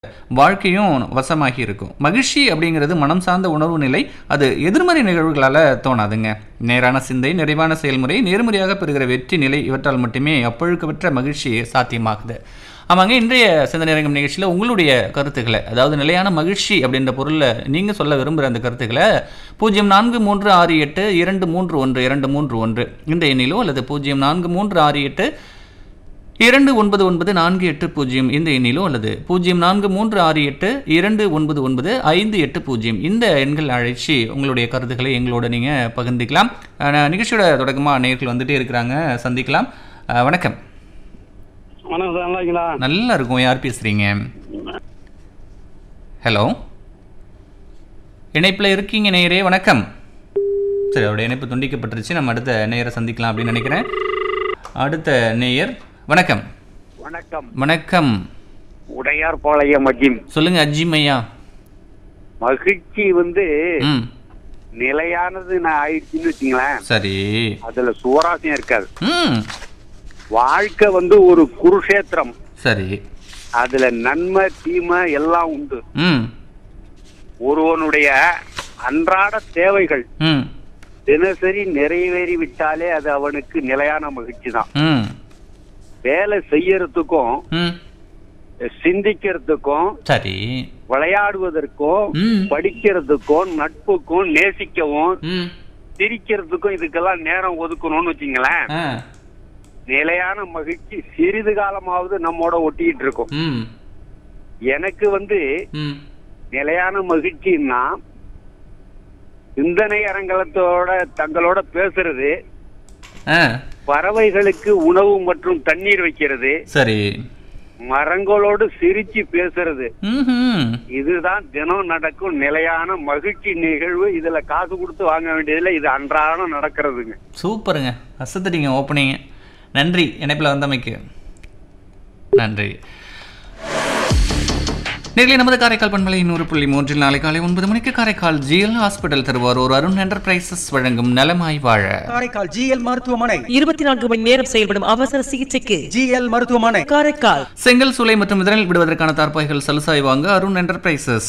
வாழ்க்கையும் வசமாகி இருக்கும் மகிழ்ச்சி அப்படிங்கிறது மனம் சார்ந்த உணர்வு நிலை அது எதிர்மறை நிகழ்வுகளால் தோணாதுங்க நேரான சிந்தை நிறைவான செயல்முறை நேர்மறையாக பெறுகிற வெற்றி நிலை இவற்றால் மட்டுமே அப்பொழுக்கவற்ற மகிழ்ச்சி சாத்தியமாகுது ஆமாங்க இன்றைய சிந்தனைரங்கம் நிகழ்ச்சியில் உங்களுடைய கருத்துக்களை அதாவது நிலையான மகிழ்ச்சி அப்படின்ற பொருளில் நீங்கள் சொல்ல விரும்புகிற அந்த கருத்துக்களை பூஜ்ஜியம் நான்கு மூன்று ஆறு எட்டு இரண்டு மூன்று ஒன்று இரண்டு மூன்று ஒன்று இந்த எண்ணிலோ அல்லது பூஜ்ஜியம் நான்கு மூன்று ஆறு எட்டு இரண்டு ஒன்பது ஒன்பது நான்கு எட்டு பூஜ்ஜியம் இந்த எண்ணிலோ அல்லது பூஜ்ஜியம் நான்கு மூன்று ஆறு எட்டு இரண்டு ஒன்பது ஒன்பது ஐந்து எட்டு பூஜ்ஜியம் இந்த எண்கள் அழைச்சி உங்களுடைய கருத்துக்களை எங்களோட நீங்கள் பகிர்ந்துக்கலாம் அஹ், நிகழ்ச்சியோட தொடக்கமாக நேர்கள் வந்துட்டே இருக்கிறாங்க சந்திக்கலாம் அஹ், வணக்கம் வணக்கம் சார் நல்லா இருக்கீங்களா நல்லா இருக்கும் யார் பேசுகிறீங்க ஹலோ இணைப்பில் இருக்கீங்க நேயரே வணக்கம் சரி அவருடைய இணைப்பு துண்டிக்கப்பட்டுருச்சு நம்ம அடுத்த நேயரை சந்திக்கலாம் அப்படின்னு நினைக்கிறேன் அடுத்த நேயர் வணக்கம் வணக்கம் வணக்கம் உடையார் பாளையம் மஜிம் சொல்லுங்க அஜிம் ஐயா மகிழ்ச்சி வந்து ம் நிலையானது நான் ஆயிடுச்சுன்னு வச்சுங்களேன் சரி அதுல சுவராசியம் இருக்காது ம் வாழ்க்கை வந்து ஒரு குருஷேத்திரம் சரி அதுல நன்மை தீமை எல்லாம் உண்டு ம் ஒருவனுடைய அன்றாட தேவைகள் ம் தினசரி நிறைவேறி விட்டாலே அது அவனுக்கு நிலையான மகிழ்ச்சி தான் ம் வேலை செய்யறதுக்கும் ம் சிந்திக்கிறதுக்கும் சரி விளையாடுவதற்கும் ம் படிக்கிறதுக்கும் நட்புக்கும் நேசிக்கவும் ம் சிரிக்கிறதுக்கும் இதுக்கெல்லாம் நேரம் ஒதுக்கணும்னு வச்சுங்களேன் ஆ நிலையான மகிழ்ச்சி சிறிது காலமாவது நம்மோட ஒட்டிக்கிட்டு இருக்கும் ம் எனக்கு வந்து ம் நிலையான மகிழ்ச்சின்னா சிந்தனை அரங்கலத்தோட தங்களோட பேசுறது ஆ பறவைகளுக்கு உணவு மற்றும் தண்ணீர் வைக்கிறது சரி மரங்களோடு சிரிச்சு பேசுறது ம் இதுதான் தினம் நடக்கும் நிலையான மகிழ்ச்சி நிகழ்வு இதுல காசு கொடுத்து வாங்க வேண்டியதில்லை இது அன்றாடம் நடக்கிறதுங்க சூப்பருங்க அசத்துட்டீங்க ஓப்பனிங்க நன்றி இணைப்பில் வந்தமைக்கு நன்றி நேரிலே நமது காரைக்கால் பண்பலை நூறு புள்ளி மூன்றில் நாளை காலை ஒன்பது மணிக்கு Karaikal GL hospital Thiruvarur Arun enterprises வழங்கும் நலமாய் வாழ காரைக்கால் ஜிஎல் மருத்துவமனை இருபத்தி நான்கு மணி நேரம் செயல்படும் அவசர சிகிச்சைக்கு ஜிஎல் மருத்துவமனை காரைக்கால் செங்கல் சூளை மற்றும் இதழில் விடுவதற்கான தார்ப்பாய்கள் சலுசாய் வாங்க அருண் என்டர்பிரைசஸ்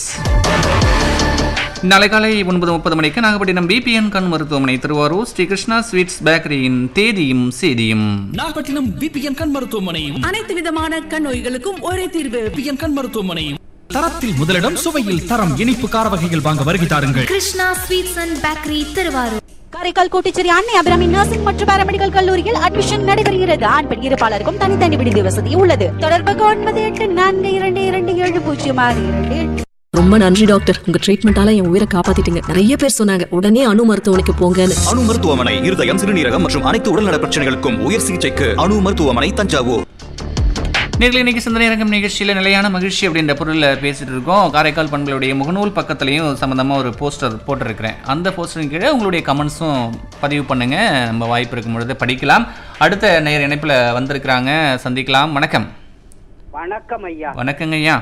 நாளை காலை ஒன்பது முப்பது மணிக்கு நாகப்பட்டினம் பிபிஎன் கண் மருத்துவமனை திருவாரூர் ஸ்ரீ கிருஷ்ணா ஸ்வீட்ஸ் பேக்கரியின் தேதியும் சேதியும் நாகப்பட்டினம் பிபிஎன் கண் மருத்துவமனை அனைத்து விதமான கண் நோய்களுக்கும் ஒரே தீர்வு பிபிஎன் கண் மருத்துவமனை தரத்தில் முதலிடம் சுவையில் தரம் இனிப்பு கார வகைகள் வாங்க வருகை தாருங்கள் Krishna sweets and bakery Thiruvarur Karaikal Kottucherry Annai Abirami nursing மற்றும் பாராமெடிக்கல் கல்லூரியில் அட்மிஷன் நடைபெறுகிறது ஆண் பெண் இருப்பாளருக்கும் தனித்தனி விடுதி வசதி உள்ளது தொடர்புக்கு ஒன்பது எட்டு நான்கு இரண்டு இரண்டு ஏழு பூஜ்ஜியம் ஆறு இரண்டு எட்டு ரொம்ப நன்றி டாக்டர் உங்க ட்ரீட்மெண்டால என் உயிரை காப்பாத்திட்டீங்க நிறைய பேர் சொன்னாங்க உடனே அணு மருத்துவமனைக்கு போங்கன்னு அணு மருத்துவமனை இருதயம் சிறுநீரகம் மற்றும் அனைத்து உடல்நல பிரச்சனைகளுக்கும் உயர் சிகிச்சைக்கு அணு மருத்துவமனை தஞ்சாவூர் நேரில் இன்னைக்கு சிந்தனை அரங்கம் நிகழ்ச்சியில் நிலையான மகிழ்ச்சி அப்படின்ற பொருளில் பேசிட்டு இருக்கோம் காரைக்கால் பண்புகளுடைய முகநூல் பக்கத்துலையும் சம்மந்தமாக ஒரு போஸ்டர் போட்டிருக்கிறேன் அந்த போஸ்டரின் கீழே உங்களுடைய கமெண்ட்ஸும் பதிவு பண்ணுங்க நம்ம வாய்ப்பு இருக்கும் பொழுது படிக்கலாம் அடுத்த நேர் இணைப்பில் வந்திருக்கிறாங்க சந்திக்கலாம் வணக்கம் வணக்கம் ஐயா வணக்கங்க ஐயா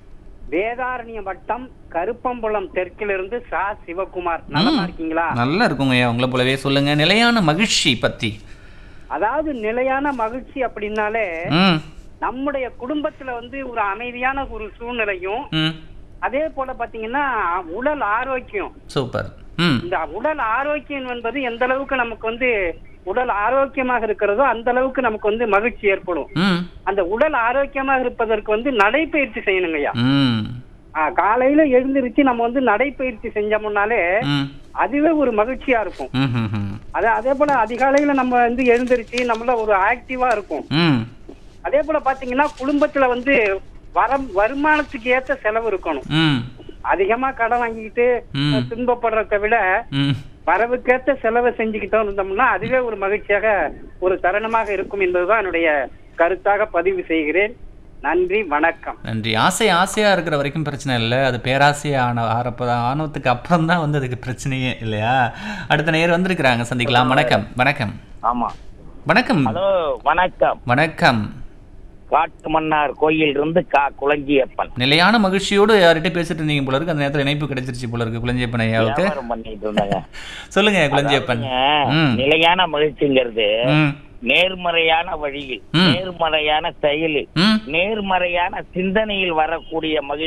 வேதாரண்யம் வட்டம் கருப்பம்புலம் தெற்கிலிருந்து சா சிவகுமார் நலமா இருக்கீங்களா நல்லா இருக்குங்க ஐயா உங்களை போலவே சொல்லுங்க நிலையான மகிழ்ச்சி பத்தி அதாவது நிலையான மகிழ்ச்சி அப்படின்னாலே ம் நம்முடைய குடும்பத்துல வந்து ஒரு அமைதியான ஒரு சூழ்நிலையும் ம் அதே போல பாத்தீங்கன்னா உடல் ஆரோக்கியம் சூப்பர் ம் இந்த உடல் ஆரோக்கியம் என்பது எந்த அளவுக்கு நமக்கு வந்து உடல் ஆரோக்கியமாக இருக்கிறதோ அந்த அளவுக்கு நமக்கு வந்து மகிழ்ச்சி ஏற்படும் ம் அந்த உடல் ஆரோக்கியமாக இருப்பதற்கு வந்து நடைப்பயிற்சி செய்யணுங்கய்யா ம் ஆ, காலையில எழுந்திருச்சு நம்ம வந்து நடைப்பயிற்சி செஞ்சோம்னாலே ம் அதுவே ஒரு மகிழ்ச்சியா இருக்கும் ம் ம் ம் அதே அதே போல அதிகாலையில நம்ம வந்து எழுந்திருச்சு நம்மள ஒரு ஆக்டிவா இருக்கும் ம் அதே போல பாத்தீங்கன்னா குடும்பத்துல வந்து வர வருமானத்துக்கு ஏத்த செலவு இருக்கணும் ம் அதிகமா கடன் வாங்கிக்கிட்டு ம். துன்பப்படுறதை விட ம் வரவுக்கேத்த செலவை செஞ்சுக்கிட்டோம் இருந்தோம்னா அதுவே ஒரு மகிழ்ச்சியாக ஒரு தருணமாக இருக்கும் என்பதுதான் என்னுடைய கருத்தாக பதிவு செய்கிறேன் நன்றி வணக்கம் நன்றி ஆசை ஆசையாக இருக்கிற வரைக்கும் பிரச்சனை இல்லை அது பேராசையாக ஆன ஆறப்போ ஆனதுக்கு அப்புறம் தான் வந்து அதுக்கு பிரச்சனையே இல்லையா அடுத்த நேர் வந்திருக்கிறாங்க சந்திக்கலாம் வணக்கம் வணக்கம் ஆமா வணக்கம் ஹலோ வணக்கம் வணக்கம் காட்டு மன்னார் கோயில் இருந்து கா குளஞ்சியப்பன் நிலையான மகிழ்ச்சியோடு யார்கிட்ட பேசிட்டு இருந்தீங்க போல இருக்கு அந்த நேரத்தில் இணைப்பு கிடைச்சிருச்சு போல இருக்கு குழந்தையப்பன் ஐயாவுக்கு வியாபாரம் பண்ணிட்டு இருந்தாங்க சொல்லுங்க குழந்தையப்பன் அதாவதுங்க, ம் நிலையான மகிழ்ச்சிங்கிறது ம் நேர்மறையான வழியில் ம். நேர்மறையான செயலில் ம் நேர்மறையான சிந்தனையில் வரக்கூடிய மகிழ்ச்சி